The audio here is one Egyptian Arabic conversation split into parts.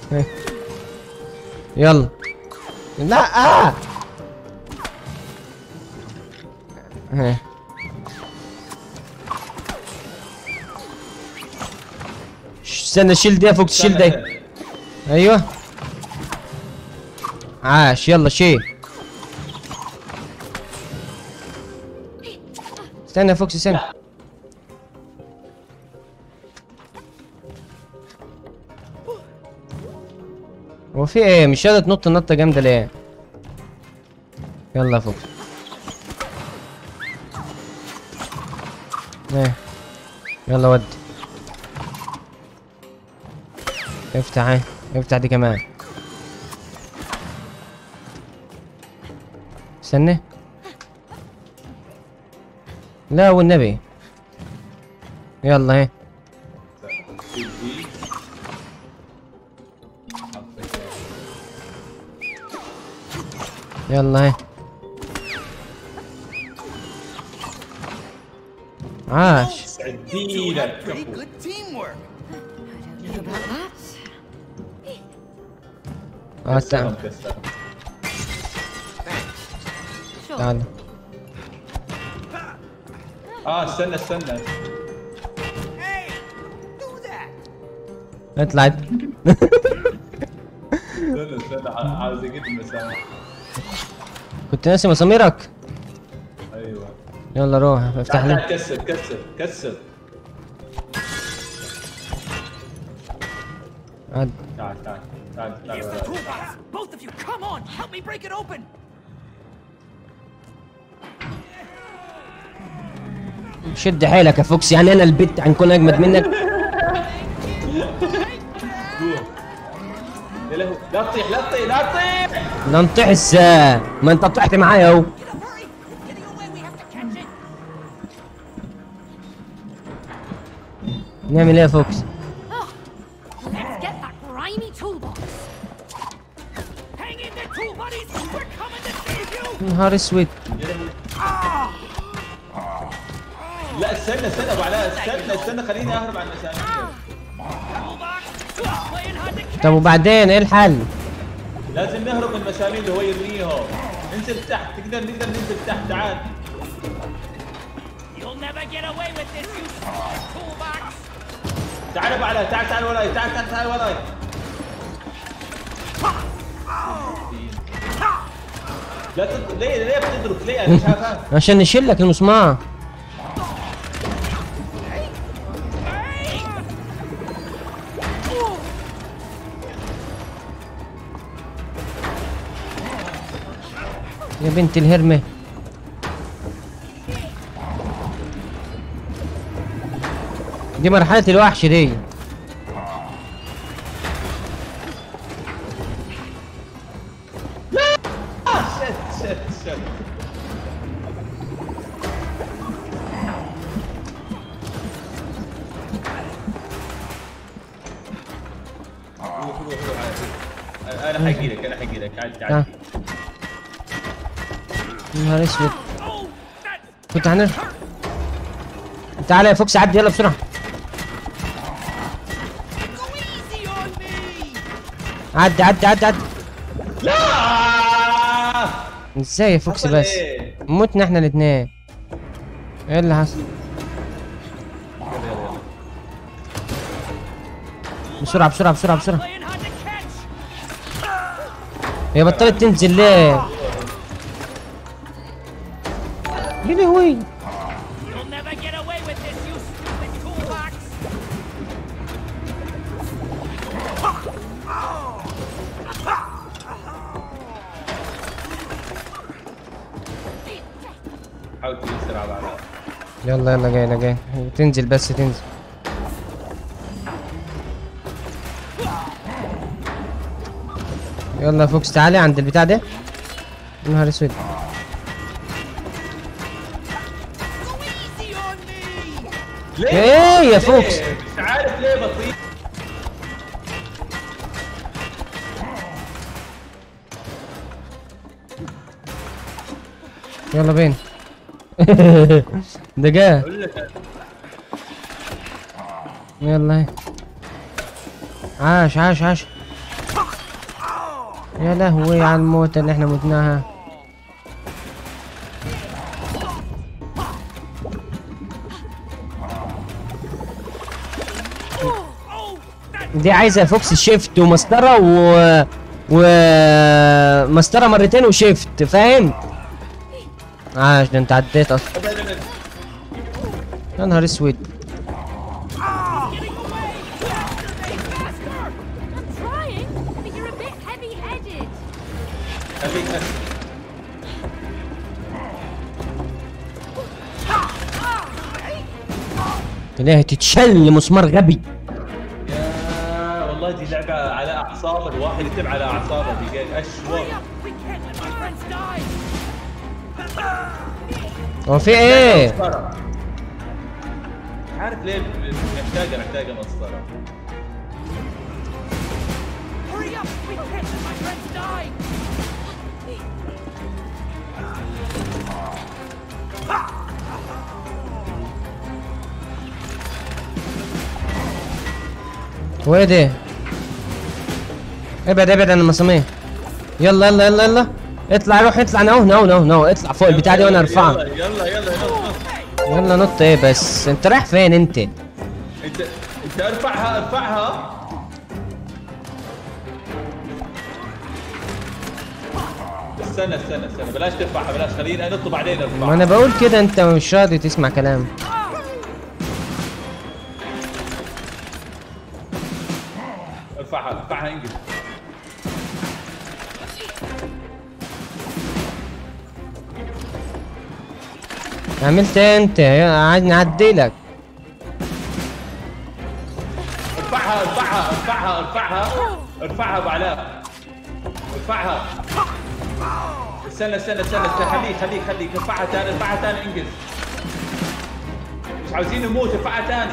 هي. يلا لا آه. هي. ش- استنى شيل دي فوق شيل دي ايوه عاش يلا شيل استنى يا فوكس استنى هو في ايه مش قادر تنط نطه جامده ليه يلا يا فوكس ايه يلا ودي افتح اهي افتح دي كمان استنى لا والنبي يلا اهي يلا اهي عاش سعدي لك Pretty good teamwork. I don't know about that. اه كسرهم تعال كسرهم Sure. تعال اه استنى استنى Hey, do that. اطلع استنى استنى ع- عاوز اجيب المسامح كنت ناسي مساميرك ايوه يلا روح افتح تعال لي تعال كسر كسر كسر عاد تعال تعال تعال تعال Here's the وراي. toolbox. Both of you, come on, help me break it open. شد حيلك يا فوكس يعني انا البت حنكون اجمد منك قوم. يا لهوي لا تطيح لا تطيح لا تطيح لا نطيح الساعة ما انت طحت معايا اهو Get up, hurry. Getting away, we have to catch it. نعمل ايه يا فوكس Let's get that grimy toolbox. Hang in there, tool buddies. We're coming to save you. نهار اسود يا لهوي لا استنى استنى ابو علاء استنى استنى خليني اهرب عن المسامير Toolbox. Playing hard to catch. طب وبعدين ايه الحل؟ لازم نهرب من المسامير اللي هو يرميهم انزل تحت تقدر نقدر ننزل تحت تعال You'll never get away with this, you stupid toolbox. تعال ابو علاء تعال تعال وراي تعال تعال تعال وراي لا تضرب ليه ليه بتضرب ليه انا شايفها عشان نشيل لك المسمار يا بنت الهرمة دي مرحلة الوحش دي شت شت شت روح روح روح عادي. انا حجي لك انا حجي لك عادي تعال عادي يا نهار اسود Oh, that's كنت هنر تعالى يا فوكس عدي يلا بسرعة go easy on me. عدي عدي عدي عدي لا ازاي يا فوكس حصل بس إيه؟ متنا احنا الاثنين ايه اللي حصل يلا يلا يلا بسرعة بسرعة بسرعة بسرعة Playing hard to catch. هي بطلت تنزل ليه يا لهوي You'll never get away with this, you stupid toolbox. حاول تيسر على بعض يلا يلا جاي جاي تنزل بس تنزل يلا يا فوكس تعالى عند البتاع ده يا نهار اسود Go easy on me. ليه؟ ايه يا فوكس ليه؟ مش عارف ليه بطيء يلا بين ده جه اقول لك يلا هي. عاش عاش عاش يا لهوي على الموتة اللي احنا متناها دي عايزة فوكس شيفت ومسطرة و ومسطرة مرتين وشيفت فاهم؟ عاش ده انت عديت اصلا ابعد ابعد يا نهار اسود I'm trying, but you're a bit heavy-headed. خليك أسد. تلاقيها تتشل مسمار غبي يا والله دي لعبه على اعصاب الواحد يتعب على اعصابه دي قال اشوى Hurry up! We can't let my friends die! هو في ايه؟ مسطرة. عارف ليه محتاجه محتاجه مسطره Hurry up! We can't let my friends die! وايه ده؟ ابعد ابعد عن المسامير يلا يلا يلا يلا اطلع روح اطلع نو نو نو نو اطلع فوق البتاع دي وانا ارفعها يلا يلا يلا يلا يلا نط ايه بس انت رايح فين انت؟ انت انت ارفعها ارفعها استنى استنى استنى بلاش ترفعها بلاش خلينا انط بعدين ما ارفعها انا بقول كده انت مش راضي تسمع كلام ارفعها ارفعها انجز عملت ايه انت؟ يا- عايز نعدي لك ارفعها ارفعها ارفعها ارفعها ارفعها ابو علاء ارفعها استنى استنى استنى استنى خليك خليك خليك ارفعها ثاني ارفعها ثاني انجز مش عاوزين نموت ارفعها ثاني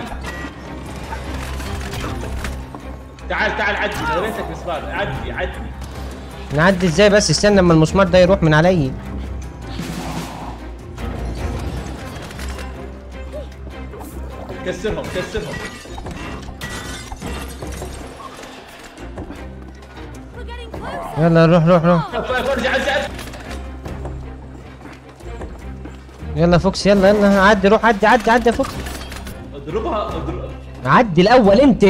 تعال تعال عدي يا ريتك مسمار عدي عدي نعدي ازاي بس استنى اما المسمار ده يروح من علي كسرهم كسرهم We're getting closer. يلا روح روح روح ارجع ارجع يلا فوكس يلا يلا عدي روح عدي عدي عدي يا فوكس اضربها اضرب عدي الاول انت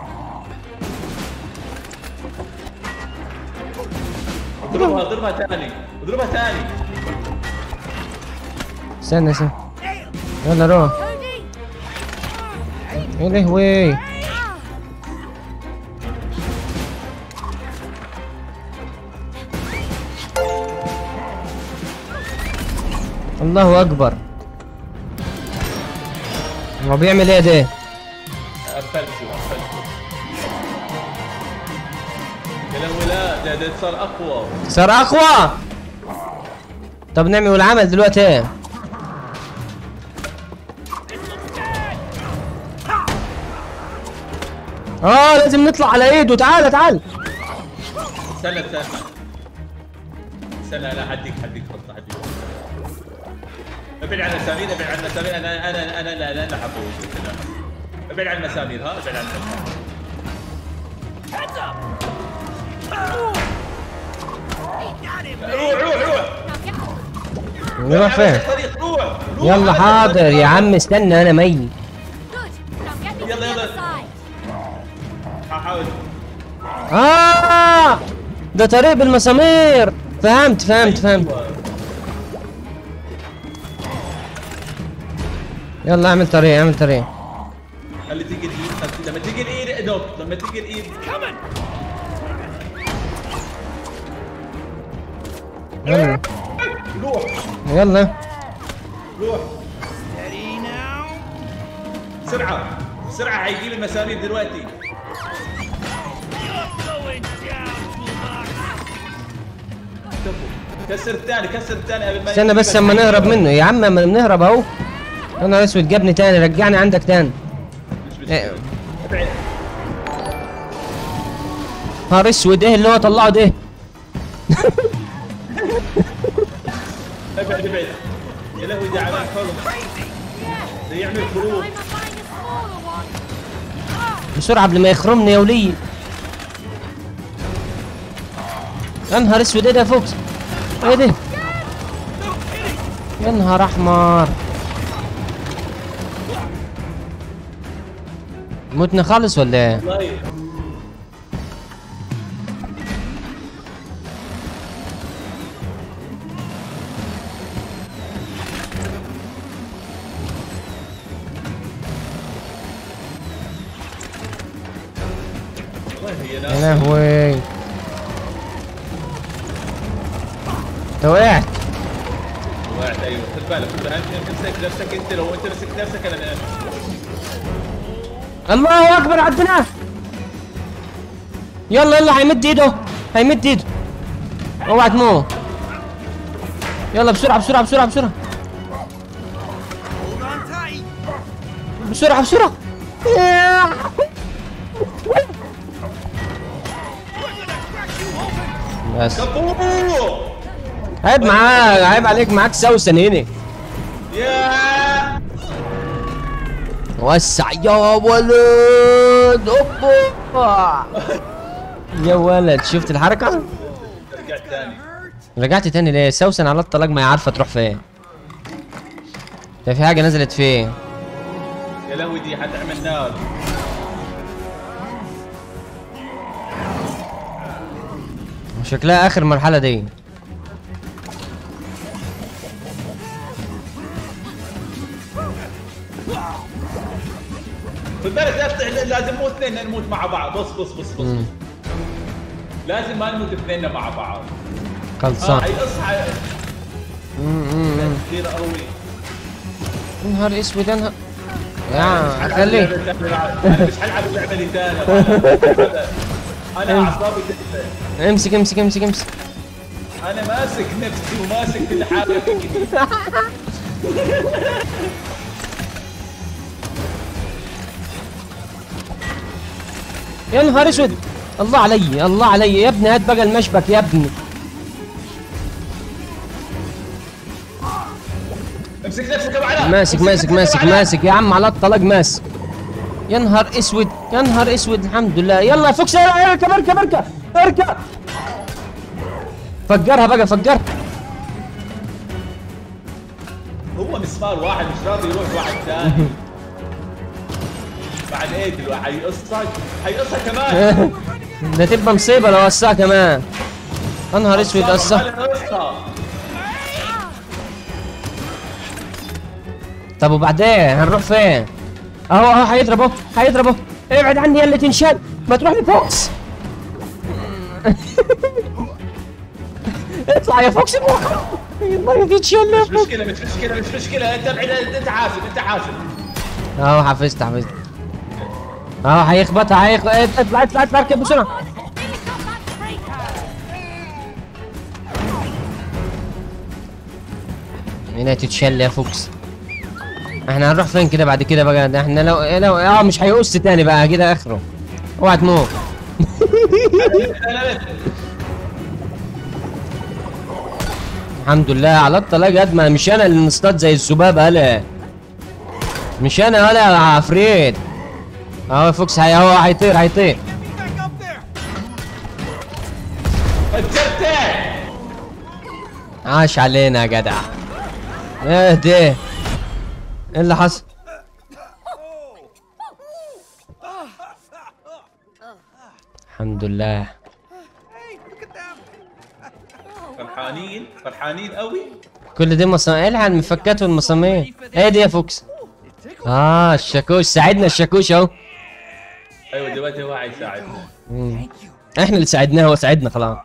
اضربها اضربها ثاني اضربها ثاني استنى استنى يلا روح Cody! يا لهوي Ah! الله اكبر هو بيعمل ايه ده قفلته قفلته يا لهوي لا ده ده صار اقوى صار اقوى طب نعمل العمل دلوقتي ايه اه لازم نطلع على ايده تعال تعال استنى استنى استنى انا حديك حديك خطه حديك ابعد عن المسامير ابعد عن المسامير انا انا انا لا لا لا حفوز ابعد عن المسامير ها ابعد عن المسامير Heads up! روح روح روح Now get نروح فين الطريق روح روح يلا على حاضر الطريق. يا عم استنى انا ميت Good. Now get me to يلا، the يلا. other side. حاول اه ده طريق بالمسامير فهمت فهمت فهمت يلا اعمل طريق اعمل طريق خلي تيجي الايد لما تيجي الايد دوك لما تيجي الايد Coming! يلا روح يلا روح Steady now! بسرعه بسرعه حيجيب المسامير دلوقتي You're going down, Bulldog! كفو كسر الثاني كسر الثاني قبل ما استنى بس اما نهرب منه يا عم اما بنهرب اهو يا نهار اسود جابني تاني رجعني عندك تاني مش إيه. مشكلة. ابعد نهار اسود ايه اللي هو طلعه ده ابعد ابعد يا لهوي ده عمل حلم ده يعمل خروج I'm a find a smaller one. بسرعه قبل ما يخرمني يا ولي يا نهار اسود ايه ده يا فوكس ايه ده يا نهار احمر متنا خالص ولا ايه والله والله هي يا ناس لهوي انت وقعت وقعت ايوه خد بالك خد بالك انت امسك نفسك انت لو انت مسكت نفسك انا الله اكبر عدناه يلا يلا هيمد ايده هيمد ايده اوعى تموت يلا بسرعة بسرعة بسرعة بسرعة بسرعة بسرعة بس كفو عيب معاك عيب عليك معاك سوسن هنا يا وسع يا ولد اوبا يا ولد شفت الحركة؟ رجعت ثاني رجعت تاني ليه؟ سوسن على الطلاق ما هي عارفة تروح فين ده في حاجة نزلت فين؟ يا لهوي دي حتعمل نار شكلها آخر مرحلة دي خد بالك لا تطلع- لازم مو اثنين نموت مع بعض بص بص بص بص مم. لازم ما نموت اثنين مع بعض اه خلصان حيصحى مم، مم، مم. كثير قوي يا نهار اسود يا نهار يا خليه انا مش حلعب اللعبه اللي ثانيه انا اعصابي تحفه امسك امسك امسك امسك انا ماسك نفسي وماسك كل حاجه فيني يا نهار اسود الله علي الله علي يا ابني هات بقى المشبك يا ابني امسك نفسك يا ابو علاء ماسك امسك ماسك نفسك يا ماسك أبو علاء. ماسك يا عم على الطلاق ماسك يا نهار اسود يا نهار اسود الحمد لله يلا يا فوكس اركب اركب اركب اركب فجرها بقى فجرها هو مسمار واحد مش راضي يروح واحد ثاني بعد ايه دلوقتي حيقصك حيقصك كمان ده تبقى مصيبه لو قصها كمان يا نهار اسود قصها قصها طب وبعدين هنروح فين؟ اهو اهو هيضرب اهو هيضرب اهو ابعد عني يا اللي تنشد ما تروح لفوكس اطلع يا فوكس الله يتشل يا مش فوكس مشكله مش مشكله مش مشكله انت ابعد انت حاسب انت حاسب اهو حفظت حفظت اهو هيخبطها هيخبط اطلع اطلع اطلع اركب بسرعه هنا تتشل يا فوكس احنا هنروح فين كده بعد كده بقى ده احنا لو لو اه مش هيقص تاني بقى كده اخره اوعى تموت الحمد لله على الطلاق قد ما مش انا اللي نصطاد زي الذباب هلا مش انا هلا يا عفريت اهو فوكس هي هو هيطير هيطير فجرته عاش علينا يا جدع اهدي ايه اللي حصل الحمد لله فرحانين فرحانين قوي كل دي مصامير الحق المفكات والمسامير ايه دي يا فوكس اه الشاكوش ساعدنا الشاكوش اهو ايوه دلوقتي هو حيساعدنا مم. احنا اللي ساعدناه هو ساعدنا خلاص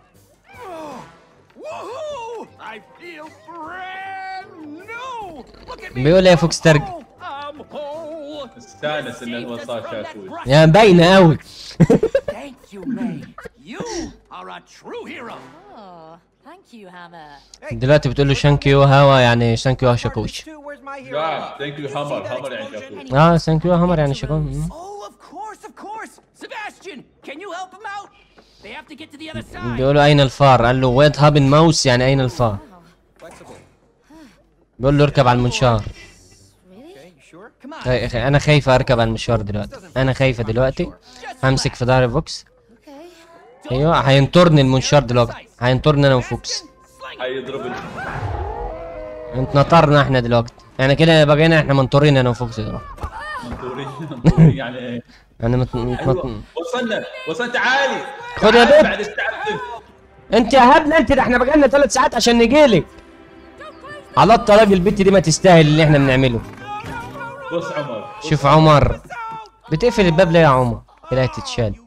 Woohoo! I feel brand new! Look at me! بيقول ايه يا فوكس ترج I'm whole! استانس انه هو صار شاكوش يا باينه قوي Thank you, May. You are a true hero. Oh, thank you, Hammer. دلوقتي بتقول له ثانك يو هوا يعني ثانك يو شاكوش لا ثانك يو همر همر يعني شاكوش اه ثانك يو همر يعني شاكوش مم. Oh, of course, of course. Sebastian, can you help him out? They have to get to the other side. بيقولوا اين الفار قال له ويت هابن ماوس يعني اين الفار بيقول له اركب على المنشار Really? Come on. يا اخي انا خايفه اركب على المنشار دلوقتي انا خايفه دلوقتي همسك في ظهر فوكس Okay. ايوه هينطرني المنشار دلوقتي هينطرني انا وفوكس هيضربني اتنطرنا احنا دلوقتي يعني كده بقينا احنا منطورين انا وفوكس دلوقتي منطورين منطورين يعني ايه يعني مت... مت... ايوه وصلنا وصلنا تعالي خد يا تعال بيب. بعد التعب انت يا هبل انت ده احنا بقالنا ثلاث ساعات عشان نجيلك على الطلاق البت دي ما تستاهل اللي احنا بنعمله بص عمر شوف عمر بتقفل الباب ليه يا عمر كده هتتشال